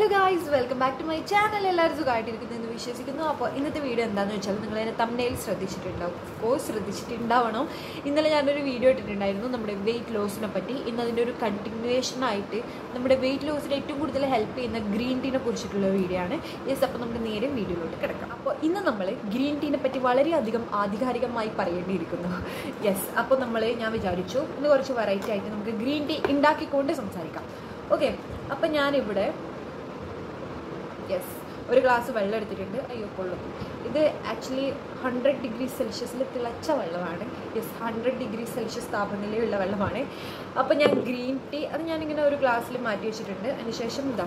guys welcome back to my channel എല്ലാവരും സുഖമായിട്ടിരിക്കുന്നു എന്ന് വിശ്വസിക്കുന്നു അപ്പോൾ ഇന്നത്തെ വീഡിയോ എന്താണെന്ന് വെച്ചാൽ നിങ്ങൾ അതിൻ്റെ തമ്മനയിൽ ശ്രദ്ധിച്ചിട്ടുണ്ടാവും കോഴ്സ് ശ്രദ്ധിച്ചിട്ടുണ്ടാവണം ഇന്നലെ ഞാനൊരു വീഡിയോ ഇട്ടിട്ടുണ്ടായിരുന്നു നമ്മുടെ വെയിറ്റ് ലോസിനെ പറ്റി ഇന്ന് അതിൻ്റെ ഒരു കണ്ടിന്യൂവേഷൻ ആയിട്ട് നമ്മുടെ വെയിറ്റ് ലോസിന് ഏറ്റവും കൂടുതൽ ഹെൽപ്പ് ചെയ്യുന്ന ഗ്രീൻ ടീനെ കുറിച്ചിട്ടുള്ള വീഡിയോ ആണ് യെസ് അപ്പോൾ നമുക്ക് നേരെ വീഡിയോയിലോട്ട് കിടക്കാം അപ്പോൾ ഇന്ന് നമ്മൾ ഗ്രീൻ ടീനെ പറ്റി വളരെയധികം ആധികാരികമായി പറയേണ്ടിയിരിക്കുന്നു യെസ് അപ്പോൾ നമ്മൾ ഞാൻ വിചാരിച്ചു ഇന്ന് കുറച്ച് വെറൈറ്റി ആയിട്ട് നമുക്ക് ഗ്രീൻ ടീ ഉണ്ടാക്കിക്കൊണ്ട് സംസാരിക്കാം ഓക്കെ അപ്പം ഞാനിവിടെ യെസ് ഒരു ഗ്ലാസ് വെള്ളം എടുത്തിട്ടുണ്ട് അയ്യോ കൊള്ളും ഇത് ആക്ച്വലി ഹൺഡ്രഡ് ഡിഗ്രി സെൽഷ്യസിൽ തിളച്ച വെള്ളമാണ് യെസ് ഹൺഡ്രഡ് ഡിഗ്രി സെൽഷ്യസ് താപനിലയുള്ള വെള്ളമാണ് അപ്പോൾ ഞാൻ ഗ്രീൻ ടീ അത് ഞാനിങ്ങനെ ഒരു ഗ്ലാസ്സിൽ മാറ്റി വെച്ചിട്ടുണ്ട് അതിനുശേഷം ഇതാ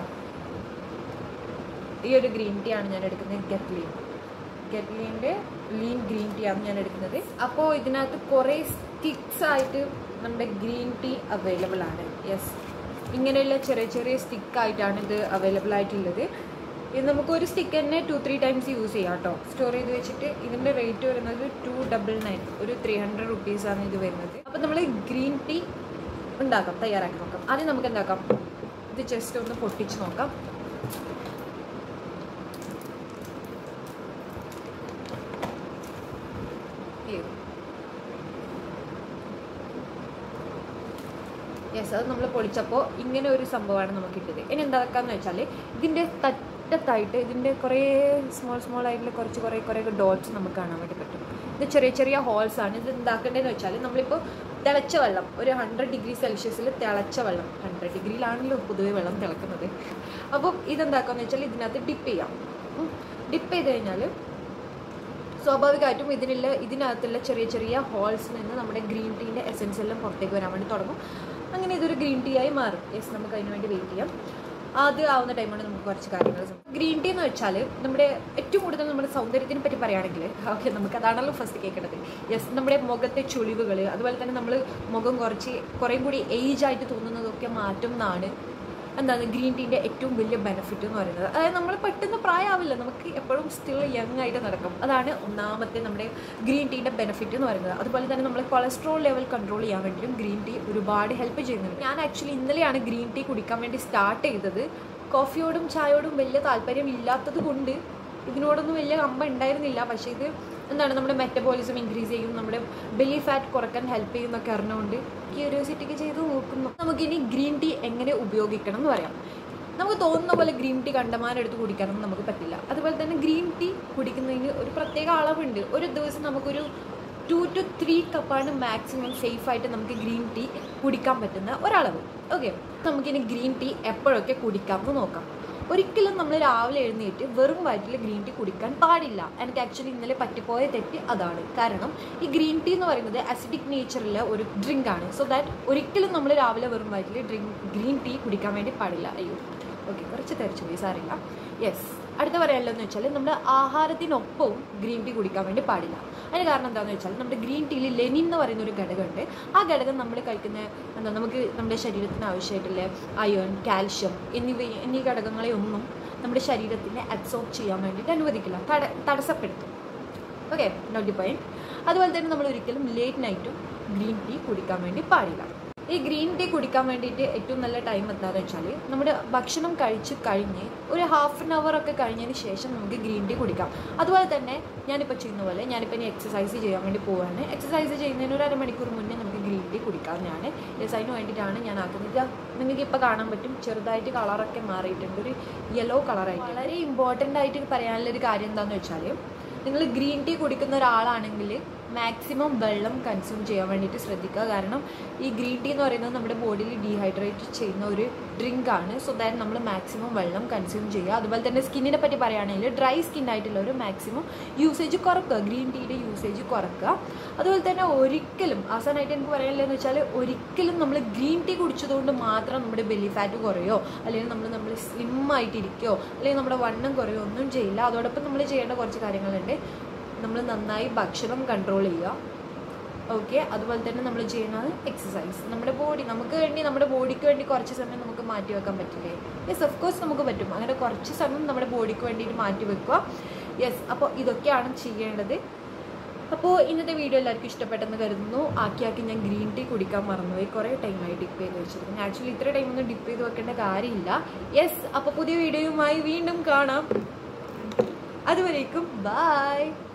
ഈ ഒരു ഗ്രീൻ ടീ ആണ് ഞാൻ എടുക്കുന്നത് ഗെറ്റ്ലീൻ ഗെറ്റ്ലീൻ്റെ ലീൻ ഗ്രീൻ ടീ ആണ് ഞാൻ എടുക്കുന്നത് അപ്പോൾ ഇതിനകത്ത് കുറേ സ്റ്റിക്സ് ആയിട്ട് നമ്മുടെ ഗ്രീൻ ടീ അവൈലബിൾ ആണ് യെസ് ഇങ്ങനെയുള്ള ചെറിയ ചെറിയ സ്റ്റിക്കായിട്ടാണ് ഇത് അവൈലബിൾ ആയിട്ടുള്ളത് ഇത് നമുക്ക് ഒരു സ്റ്റിക്ക് തന്നെ ടു ത്രീ ടൈംസ് യൂസ് ചെയ്യാം കേട്ടോ സ്റ്റോർ ചെയ്ത് വെച്ചിട്ട് ഇതിൻ്റെ റേറ്റ് വരുന്നത് ടു ഡബിൾ നയൻ ഒരു ത്രീ ഹൺഡ്രഡ് റുപ്പീസാണ് ഇത് വരുന്നത് അപ്പോൾ നമ്മൾ ഗ്രീൻ ടീ ഉണ്ടാക്കാം തയ്യാറാക്കി നോക്കാം ആദ്യം നമുക്ക് എന്താക്കാം ഇത് ജസ്റ്റ് ഒന്ന് പൊട്ടിച്ച് നോക്കാം യെസ് അത് നമ്മൾ പൊളിച്ചപ്പോൾ ഇങ്ങനെ ഒരു സംഭവമാണ് നമുക്ക് കിട്ടിയത് ഇനി എന്താക്കാന്ന് വെച്ചാൽ ഇതിൻ്റെ തട്ടത്തായിട്ട് ഇതിൻ്റെ കുറേ സ്മോൾ സ്മോൾ ആയിട്ടുള്ള കുറച്ച് കുറേ കുറേ ഡോട്ട്സ് നമുക്ക് കാണാൻ വേണ്ടി പറ്റും ഇത് ചെറിയ ചെറിയ ഹോൾസ് ആണ് ഇത് എന്താക്കേണ്ടതെന്ന് വെച്ചാൽ നമ്മളിപ്പോൾ തിളച്ച വെള്ളം ഒരു ഹൺഡ്രഡ് ഡിഗ്രി സെൽഷ്യസിൽ തിളച്ച വെള്ളം ഹൺഡ്രഡ് ഡിഗ്രിയിലാണല്ലോ പൊതുവെ വെള്ളം തിളക്കുന്നത് അപ്പം ഇതെന്താക്കാന്ന് വെച്ചാൽ ഇതിനകത്ത് ഡിപ്പ് ചെയ്യാം ഡിപ്പ് ചെയ്ത് കഴിഞ്ഞാൽ സ്വാഭാവികമായിട്ടും ഇതിനുള്ള ഇതിനകത്തുള്ള ചെറിയ ചെറിയ ഹോൾസിൽ നിന്ന് നമ്മുടെ ഗ്രീൻ ടീൻ്റെ എസെൻസ് എല്ലാം പുറത്തേക്ക് വരാൻ വേണ്ടി തുടങ്ങും അങ്ങനെ ഇതൊരു ഗ്രീൻ ടീ ആയി മാറും യെസ് നമുക്ക് അതിന് വേണ്ടി വെയിറ്റ് ചെയ്യാം അത് ആവുന്ന ടൈമാണ് നമുക്ക് കുറച്ച് കാര്യങ്ങൾ ഗ്രീൻ ടീ എന്ന് വെച്ചാൽ നമ്മുടെ ഏറ്റവും കൂടുതൽ നമ്മുടെ സൗന്ദര്യത്തിനെ പറ്റി പറയുകയാണെങ്കിൽ ഓക്കെ നമുക്ക് അതാണല്ലോ ഫസ്റ്റ് കേൾക്കേണ്ടത് യെസ് നമ്മുടെ മുഖത്തെ ചുളിവുകൾ അതുപോലെ തന്നെ നമ്മൾ മുഖം കുറച്ച് കുറേം കൂടി ഏജ് ആയിട്ട് തോന്നുന്നതൊക്കെ മാറ്റുന്നതാണ് എന്താണ് ഗ്രീൻ ടീൻ്റെ ഏറ്റവും വലിയ ബെനിഫിറ്റ് എന്ന് പറയുന്നത് അതായത് നമ്മൾ പെട്ടെന്ന് പ്രായമാവില്ല നമുക്ക് എപ്പോഴും സ്റ്റിൽ യങ് ആയിട്ട് നടക്കും അതാണ് ഒന്നാമത്തെ നമ്മുടെ ഗ്രീൻ ടീൻ്റെ ബെനിഫിറ്റ് എന്ന് പറയുന്നത് അതുപോലെ തന്നെ നമ്മൾ കൊളസ്ട്രോൾ ലെവൽ കൺട്രോൾ ചെയ്യാൻ വേണ്ടിയും ഗ്രീൻ ടീ ഒരുപാട് ഹെൽപ്പ് ചെയ്യുന്നുണ്ട് ഞാൻ ആക്ച്വലി ഇന്നലെയാണ് ഗ്രീൻ ടീ കുടിക്കാൻ വേണ്ടി സ്റ്റാർട്ട് ചെയ്തത് കോഫിയോടും ചായയോടും വലിയ താല്പര്യം ഇല്ലാത്തത് കൊണ്ട് ഇതിനോടൊന്നും വലിയ കമ്പ ഉണ്ടായിരുന്നില്ല പക്ഷേ ഇത് എന്താണ് നമ്മുടെ മെറ്റബോളിസം ഇൻക്രീസ് ചെയ്യും നമ്മുടെ ബെലി ഫാറ്റ് കുറക്കാൻ ഹെൽപ്പ് ചെയ്യും എന്നൊക്കെ അറിഞ്ഞുകൊണ്ട് ക്യൂരിയോസിറ്റിക്ക് ചെയ്ത് നോക്കുന്നു നമുക്കിനി ഗ്രീൻ ടീ എങ്ങനെ ഉപയോഗിക്കണം എന്ന് പറയാം നമുക്ക് തോന്നുന്ന പോലെ ഗ്രീൻ ടീ കണ്ടമാനെടുത്ത് കുടിക്കാനൊന്നും നമുക്ക് പറ്റില്ല അതുപോലെ തന്നെ ഗ്രീൻ ടീ കുടിക്കുന്നതിന് ഒരു പ്രത്യേക അളവുണ്ട് ഒരു ദിവസം നമുക്കൊരു ടു ടു ത്രീ കപ്പാണ് മാക്സിമം സേഫായിട്ട് നമുക്ക് ഗ്രീൻ ടീ കുടിക്കാൻ പറ്റുന്ന ഒരളവ് ഓക്കെ നമുക്കിനി ഗ്രീൻ ടീ എപ്പോഴൊക്കെ കുടിക്കാമെന്ന് നോക്കാം ഒരിക്കലും നമ്മൾ രാവിലെ എഴുന്നേറ്റ് വെറും വയറ്റിൽ ഗ്രീൻ ടീ കുടിക്കാൻ പാടില്ല എനിക്ക് ആക്ച്വലി ഇന്നലെ പറ്റിപ്പോയ തെറ്റ് അതാണ് കാരണം ഈ ഗ്രീൻ ടീ എന്ന് പറയുന്നത് അസിഡിക് നേച്ചറിലെ ഒരു ഡ്രിങ്ക് ആണ് സോ ദാറ്റ് ഒരിക്കലും നമ്മൾ രാവിലെ വെറും വയറ്റിൽ ഡ്രിങ്ക് ഗ്രീൻ ടീ കുടിക്കാൻ വേണ്ടി പാടില്ല അയ്യോ ഓക്കെ കുറച്ച് തെരച്ചു പോയി സാറില്ല യെസ് അടുത്ത പറയാനുള്ളതെന്ന് വെച്ചാൽ നമ്മുടെ ആഹാരത്തിനൊപ്പവും ഗ്രീൻ ടീ കുടിക്കാൻ വേണ്ടി പാടില്ല അതിന് കാരണം എന്താണെന്ന് വെച്ചാൽ നമ്മുടെ ഗ്രീൻ ടീയിൽ ലെനിൻ എന്ന് പറയുന്ന ഒരു ഘടകമുണ്ട് ആ ഘടകം നമ്മൾ കഴിക്കുന്ന എന്താ നമുക്ക് നമ്മുടെ ശരീരത്തിന് ആവശ്യമായിട്ടുള്ള അയൺ കാൽഷ്യം എന്നിവ എന്നീ ഘടകങ്ങളെ ഒന്നും നമ്മുടെ ശരീരത്തിനെ അബ്സോർബ് ചെയ്യാൻ വേണ്ടിയിട്ട് അനുവദിക്കില്ല തട തടസ്സപ്പെടുത്തും ഓക്കെ നോട്ട് ദി പോയിന്റ് അതുപോലെ തന്നെ നമ്മൾ ഒരിക്കലും ലേറ്റ് നൈറ്റും ഗ്രീൻ ടീ കുടിക്കാൻ വേണ്ടി പാടില്ല ഈ ഗ്രീൻ ടീ കുടിക്കാൻ വേണ്ടിയിട്ട് ഏറ്റവും നല്ല ടൈം എന്താണെന്ന് വെച്ചാൽ നമ്മുടെ ഭക്ഷണം കഴിച്ച് കഴിഞ്ഞ് ഒരു ഹാഫ് ആൻ അവർ ഒക്കെ കഴിഞ്ഞതിന് ശേഷം നമുക്ക് ഗ്രീൻ ടീ കുടിക്കാം അതുപോലെ തന്നെ ഞാനിപ്പോൾ ചെയ്യുന്ന പോലെ ഞാനിപ്പോൾ ഇനി എക്സസൈസ് ചെയ്യാൻ വേണ്ടി പോവാണ് എക്സസൈസ് ചെയ്യുന്നതിന് ഒരു അരമണിക്കൂർ മുന്നേ നമുക്ക് ഗ്രീൻ ടീ കുടിക്കാവുന്നതാണ് യെസ് അതിന് വേണ്ടിയിട്ടാണ് ഞാൻ ആക്കുന്നത് നിങ്ങൾക്ക് ഇപ്പോൾ കാണാൻ പറ്റും ചെറുതായിട്ട് കളറൊക്കെ മാറിയിട്ടുണ്ട് ഒരു യെല്ലോ കളറായിട്ട് വളരെ ഇമ്പോർട്ടൻ്റ് ആയിട്ട് പറയാനുള്ള ഒരു കാര്യം എന്താണെന്ന് വെച്ചാൽ നിങ്ങൾ ഗ്രീൻ ടീ കുടിക്കുന്ന ഒരാളാണെങ്കിൽ മാക്സിമം വെള്ളം കൺസ്യൂം ചെയ്യാൻ വേണ്ടിയിട്ട് ശ്രദ്ധിക്കുക കാരണം ഈ ഗ്രീൻ ടീ എന്ന് പറയുന്നത് നമ്മുടെ ബോഡിയിൽ ഡീഹൈഡ്രേറ്റ് ചെയ്യുന്ന ഒരു ഡ്രിങ്ക് ആണ് സോ ദാറ്റ് നമ്മൾ മാക്സിമം വെള്ളം കൺസ്യൂം ചെയ്യുക അതുപോലെ തന്നെ സ്കിന്നിനെ പറ്റി പറയുകയാണെങ്കിൽ ഡ്രൈ സ്കിൻ ആയിട്ടുള്ളവർ മാക്സിമം യൂസേജ് കുറക്കുക ഗ്രീൻ ടീയുടെ യൂസേജ് കുറക്കുക അതുപോലെ തന്നെ ഒരിക്കലും അവസാനമായിട്ട് എനിക്ക് പറയാനുള്ളതെന്ന് വെച്ചാൽ ഒരിക്കലും നമ്മൾ ഗ്രീൻ ടീ കുടിച്ചതുകൊണ്ട് മാത്രം നമ്മുടെ ബെല്ലി ഫാറ്റ് കുറയോ അല്ലെങ്കിൽ നമ്മൾ നമ്മൾ സ്ലിം ആയിട്ടിരിക്കുകയോ അല്ലെങ്കിൽ നമ്മുടെ വണ്ണം കുറയോ ഒന്നും ചെയ്യില്ല അതോടൊപ്പം നമ്മൾ ചെയ്യേണ്ട കുറച്ച് കാര്യങ്ങളുണ്ട് നമ്മൾ നന്നായി ഭക്ഷണം കൺട്രോൾ ചെയ്യുക ഓക്കെ അതുപോലെ തന്നെ നമ്മൾ ചെയ്യുന്നത് എക്സസൈസ് നമ്മുടെ ബോഡി നമുക്ക് വേണ്ടി നമ്മുടെ ബോഡിക്ക് വേണ്ടി കുറച്ച് സമയം നമുക്ക് മാറ്റി വെക്കാൻ പറ്റില്ലേ യെസ് ഓഫ് കോഴ്സ് നമുക്ക് പറ്റും അങ്ങനെ കുറച്ച് സമയം നമ്മുടെ ബോഡിക്ക് വേണ്ടിയിട്ട് മാറ്റി വെക്കുക യെസ് അപ്പോൾ ഇതൊക്കെയാണ് ചെയ്യേണ്ടത് അപ്പോൾ ഇന്നത്തെ വീഡിയോ എല്ലാവർക്കും ഇഷ്ടപ്പെട്ടെന്ന് കരുതുന്നു ആക്കി ആക്കി ഞാൻ ഗ്രീൻ ടീ കുടിക്കാൻ മറന്നുപോയി കുറേ ടൈമായി ഡിപ്പ് ചെയ്ത് വെച്ചിരുന്നു ആക്ച്വലി ഇത്ര ടൈമൊന്നും ഡിപ്പ് ചെയ്ത് വെക്കേണ്ട കാര്യമില്ല യെസ് അപ്പോൾ പുതിയ വീഡിയോയുമായി വീണ്ടും കാണാം അതുവരേക്കും ബൈ